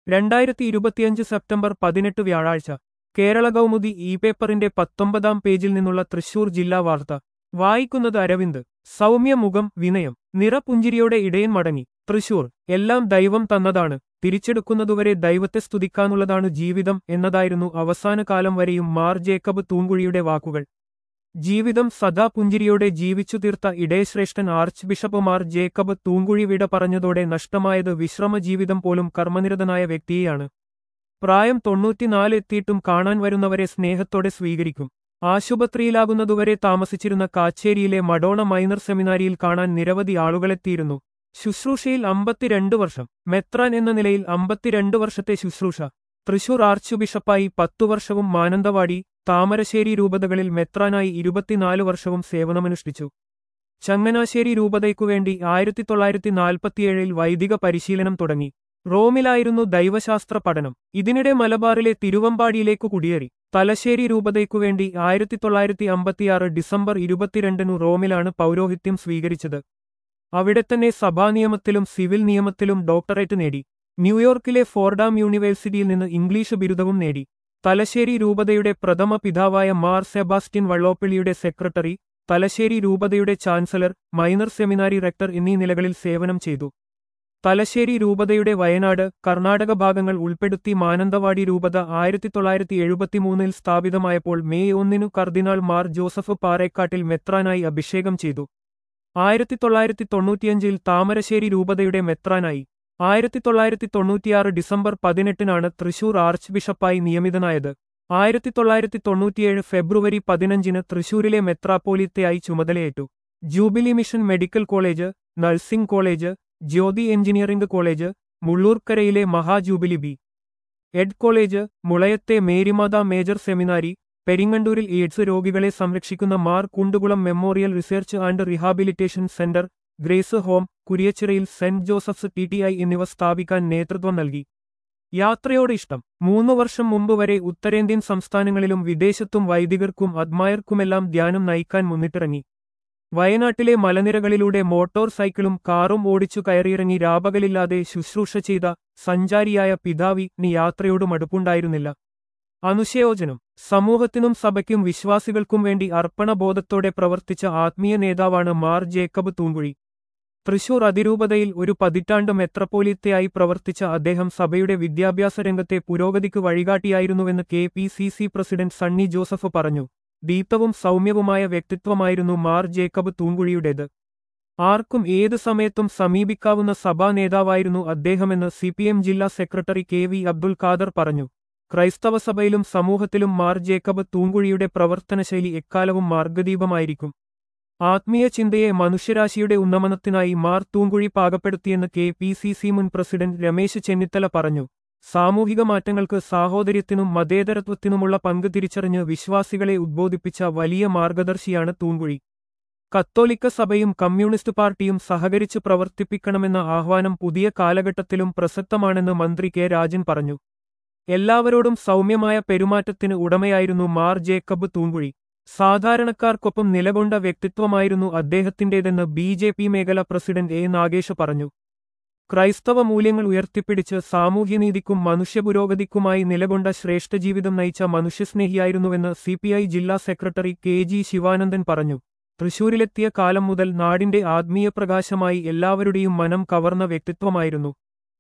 രണ്ടായിരത്തി ഇരുപത്തിയഞ്ച് സെപ്റ്റംബർ പതിനെട്ട് വ്യാഴാഴ്ച കേരള കൗമുദി ഇ പേപ്പറിന്റെ പത്തൊമ്പതാം പേജിൽ നിന്നുള്ള തൃശൂർ ജില്ലാ വാർത്ത വായിക്കുന്നത് അരവിന്ദ് സൗമ്യ മുഖം വിനയം നിറപുഞ്ചിരിയോടെ ഇടയൻ മടങ്ങി തൃശൂർ എല്ലാം ദൈവം തന്നതാണ് തിരിച്ചെടുക്കുന്നതുവരെ ദൈവത്തെ സ്തുതിക്കാനുള്ളതാണ് ജീവിതം എന്നതായിരുന്നു അവസാന കാലം വരെയും മാർ ജേക്കബ് തൂങ്കുഴിയുടെ വാക്കുകൾ ജീവിതം സദാ പുഞ്ചിരിയോടെ ജീവിച്ചു തീർത്ത ഇടയശ്രേഷ്ഠൻ ആർച്ച് ബിഷപ്പ് മാർ ജേക്കബ് തൂങ്കുഴി വിട പറഞ്ഞതോടെ നഷ്ടമായത് വിശ്രമ ജീവിതം പോലും കർമ്മനിരതനായ വ്യക്തിയെയാണ് പ്രായം തൊണ്ണൂറ്റിനാല് എത്തിയിട്ടും കാണാൻ വരുന്നവരെ സ്നേഹത്തോടെ സ്വീകരിക്കും ആശുപത്രിയിലാകുന്നതുവരെ താമസിച്ചിരുന്ന കാച്ചേരിയിലെ മഡോണ മൈനർ സെമിനാരിയിൽ കാണാൻ നിരവധി ആളുകളെത്തിയിരുന്നു ശുശ്രൂഷയിൽ അമ്പത്തിരണ്ട് വർഷം മെത്രാൻ എന്ന നിലയിൽ അമ്പത്തിരണ്ട് വർഷത്തെ ശുശ്രൂഷ തൃശൂർ ആർച്ച് ബിഷപ്പായി പത്തു വർഷവും മാനന്തവാടി താമരശ്ശേരി രൂപതകളിൽ മെത്രാനായി ഇരുപത്തിനാല് വർഷവും സേവനമനുഷ്ഠിച്ചു ചങ്ങനാശ്ശേരി രൂപതയ്ക്കുവേണ്ടി ആയിരത്തി തൊള്ളായിരത്തി നാൽപ്പത്തിയേഴിൽ വൈദിക പരിശീലനം തുടങ്ങി റോമിലായിരുന്നു ദൈവശാസ്ത്ര പഠനം ഇതിനിടെ മലബാറിലെ തിരുവമ്പാടിയിലേക്കു കുടിയേറി തലശ്ശേരി രൂപതയ്ക്കുവേണ്ടി ആയിരത്തി തൊള്ളായിരത്തി അമ്പത്തിയാറ് ഡിസംബർ ഇരുപത്തിരണ്ടിനു റോമിലാണ് പൗരോഹിത്യം സ്വീകരിച്ചത് അവിടെത്തന്നെ സഭാനിയമത്തിലും സിവിൽ നിയമത്തിലും ഡോക്ടറേറ്റ് നേടി ന്യൂയോർക്കിലെ ഫോർഡാം യൂണിവേഴ്സിറ്റിയിൽ നിന്ന് ഇംഗ്ലീഷ് ബിരുദവും നേടി തലശ്ശേരി രൂപതയുടെ പ്രഥമ പിതാവായ മാർ സെബാസ്റ്റ്യൻ വള്ളോപ്പിള്ളിയുടെ സെക്രട്ടറി തലശ്ശേരി രൂപതയുടെ ചാൻസലർ മൈനർ സെമിനാരി റെക്ടർ എന്നീ നിലകളിൽ സേവനം ചെയ്തു തലശ്ശേരി രൂപതയുടെ വയനാട് കർണാടക ഭാഗങ്ങൾ ഉൾപ്പെടുത്തി മാനന്തവാടി രൂപത ആയിരത്തി തൊള്ളായിരത്തി എഴുപത്തിമൂന്നിൽ സ്ഥാപിതമായപ്പോൾ മെയ് ഒന്നിനു കർദിനാൾ മാർ ജോസഫ് പാറേക്കാട്ടിൽ മെത്രാനായി അഭിഷേകം ചെയ്തു ആയിരത്തി തൊള്ളായിരത്തി തൊണ്ണൂറ്റിയഞ്ചിൽ താമരശ്ശേരി രൂപതയുടെ മെത്രാനായി ആയിരത്തി തൊള്ളായിരത്തി തൊണ്ണൂറ്റിയാറ് ഡിസംബർ പതിനെട്ടിനാണ് തൃശൂർ ആർച്ച് ബിഷപ്പായി നിയമിതനായത് ആയിരത്തി തൊള്ളായിരത്തി തൊണ്ണൂറ്റിയേഴ് ഫെബ്രുവരി പതിനഞ്ചിന് തൃശൂരിലെ മെത്രാപ്പോലിത്തയായി ചുമതലയേറ്റു jubilee mission medical college nursing college Jyothi engineering college മുള്ളൂർക്കരയിലെ മഹാജൂബിലി ബി എഡ് കോളേജ് മുളയത്തെ മേരിമാത മേജർ സെമിനാരി പെരിങ്ങണ്ടൂരിൽ എയ്ഡ്സ് രോഗികളെ സംരക്ഷിക്കുന്ന Mar Kundukulam memorial research and rehabilitation centre grace home കുരിയച്ചിറയിൽ saint Joseph's T T I എന്നിവ സ്ഥാപിക്കാൻ നേതൃത്വം നൽകി യാത്രയോട് ഇഷ്ടം മൂന്നു വർഷം മുമ്പ് വരെ ഉത്തരേന്ത്യൻ സംസ്ഥാനങ്ങളിലും വിദേശത്തും വൈദികർക്കും അദ്മായർക്കുമെല്ലാം ധ്യാനം നയിക്കാൻ മുന്നിട്ടിറങ്ങി വയനാട്ടിലെ മലനിരകളിലൂടെ മോട്ടോർ സൈക്കിളും കാറും ഓടിച്ചു കയറിയിറങ്ങി രാപകലില്ലാതെ ശുശ്രൂഷ ചെയ്ത സഞ്ചാരിയായ പിതാവിന് യാത്രയോട് മടുപ്പുണ്ടായിരുന്നില്ല അനുശയോജനം സമൂഹത്തിനും സഭയ്ക്കും വിശ്വാസികൾക്കും വേണ്ടി അർപ്പണബോധത്തോടെ പ്രവർത്തിച്ച ആത്മീയ നേതാവാണ് മാർ ജേക്കബ് തൂങ്കുഴി തൃശൂർ അതിരൂപതയിൽ ഒരു പതിറ്റാണ്ട് മെത്രപ്പോലിത്തയായി പ്രവർത്തിച്ച അദ്ദേഹം സഭയുടെ വിദ്യാഭ്യാസ രംഗത്തെ പുരോഗതിക്ക് വഴികാട്ടിയായിരുന്നുവെന്ന് K P C C president Sunny Joseph പറഞ്ഞു ദീപ്തവും സൗമ്യവുമായ വ്യക്തിത്വമായിരുന്നു മാർ ജേക്കബ് തൂങ്കുഴിയുടേത് ആർക്കും ഏതു സമയത്തും സമീപിക്കാവുന്ന സഭാ നേതാവായിരുന്നു അദ്ദേഹമെന്ന് സിപിഎം ജില്ലാ secretary K V Abdul Khader പറഞ്ഞു ക്രൈസ്തവ സഭയിലും സമൂഹത്തിലും മാർ ജേക്കബ് തൂങ്കുഴിയുടെ പ്രവർത്തനശൈലി എക്കാലവും മാർഗദീപമായിരിക്കും ആത്മീയ ചിന്തയെ മനുഷ്യരാശിയുടെ ഉന്നമനത്തിനായി മാർ തൂങ്കുഴി പാകപ്പെടുത്തിയെന്ന് കെ പി സി സി മുൻ പ്രസിഡന്റ് രമേശ് ചെന്നിത്തല പറഞ്ഞു സാമൂഹിക മാറ്റങ്ങൾക്ക് സാഹോദര്യത്തിനും മതേതരത്വത്തിനുമുള്ള പങ്ക് തിരിച്ചറിഞ്ഞ് വിശ്വാസികളെ ഉദ്ബോധിപ്പിച്ച വലിയ മാർഗദർശിയാണ് തൂങ്കുഴി കത്തോലിക്ക സഭയും കമ്മ്യൂണിസ്റ്റ് പാർട്ടിയും സഹകരിച്ച് പ്രവർത്തിപ്പിക്കണമെന്ന ആഹ്വാനം പുതിയ കാലഘട്ടത്തിലും പ്രസക്തമാണെന്ന് മന്ത്രി കെ രാജൻ പറഞ്ഞു എല്ലാവരോടും സൗമ്യമായ പെരുമാറ്റത്തിന് ഉടമയായിരുന്നു മാർ ജേക്കബ് തൂങ്കുഴി സാധാരണക്കാർക്കൊപ്പം നിലകൊണ്ട വ്യക്തിത്വമായിരുന്നു അദ്ദേഹത്തിന്റേതെന്ന് ബി ജെ പി മേഖല പ്രസിഡന്റ് എ നാഗേഷ് പറഞ്ഞു ക്രൈസ്തവ മൂല്യങ്ങൾ ഉയർത്തിപ്പിടിച്ച് സാമൂഹ്യനീതിക്കും മനുഷ്യപുരോഗതിക്കുമായി നിലകൊണ്ട ശ്രേഷ്ഠജീവിതം നയിച്ച മനുഷ്യസ്നേഹിയായിരുന്നുവെന്ന് സിപിഐ ജില്ലാ സെക്രട്ടറി കെ ജി ശിവാനന്ദൻ പറഞ്ഞു തൃശൂരിലെത്തിയ കാലം മുതൽ നാടിന്റെ ആത്മീയ പ്രകാശമായി എല്ലാവരുടെയും മനം കവർന്ന വ്യക്തിത്വമായിരുന്നു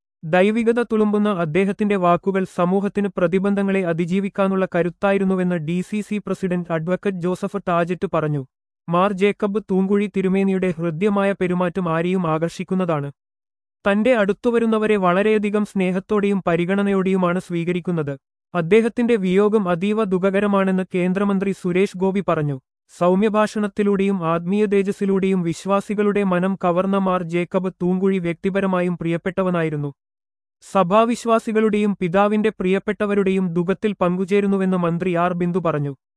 ദൈവികത തുളുമ്പുന്ന അദ്ദേഹത്തിന്റെ വാക്കുകൾ സമൂഹത്തിന് പ്രതിബന്ധങ്ങളെ അതിജീവിക്കാനുള്ള കരുത്തായിരുന്നുവെന്ന് D C C president advocate Joseph Tajet പറഞ്ഞു മാർ ജേക്കബ് തൂങ്കുഴി തിരുമേനിയുടെ ഹൃദ്യമായ പെരുമാറ്റം ആരെയും ആകർഷിക്കുന്നതാണ് തന്റെ അടുത്തുവരുന്നവരെ വളരെയധികം സ്നേഹത്തോടെയും പരിഗണനയോടെയുമാണ് സ്വീകരിക്കുന്നത് അദ്ദേഹത്തിന്റെ വിയോഗം അതീവ ദുഃഖകരമാണെന്ന് കേന്ദ്രമന്ത്രി സുരേഷ് ഗോപി പറഞ്ഞു സൗമ്യഭാഷണത്തിലൂടെയും ആത്മീയ തേജസ്സിലൂടെയും വിശ്വാസികളുടെ മനം കവർന്ന മാർ ജേക്കബ് തൂങ്കുഴി വ്യക്തിപരമായും പ്രിയപ്പെട്ടവനായിരുന്നു സഭാവിശ്വാസികളുടെയും പിതാവിന്റെ പ്രിയപ്പെട്ടവരുടെയും ദുഃഖത്തിൽ പങ്കുചേരുന്നുവെന്ന് മന്ത്രി ആർ ബിന്ദു പറഞ്ഞു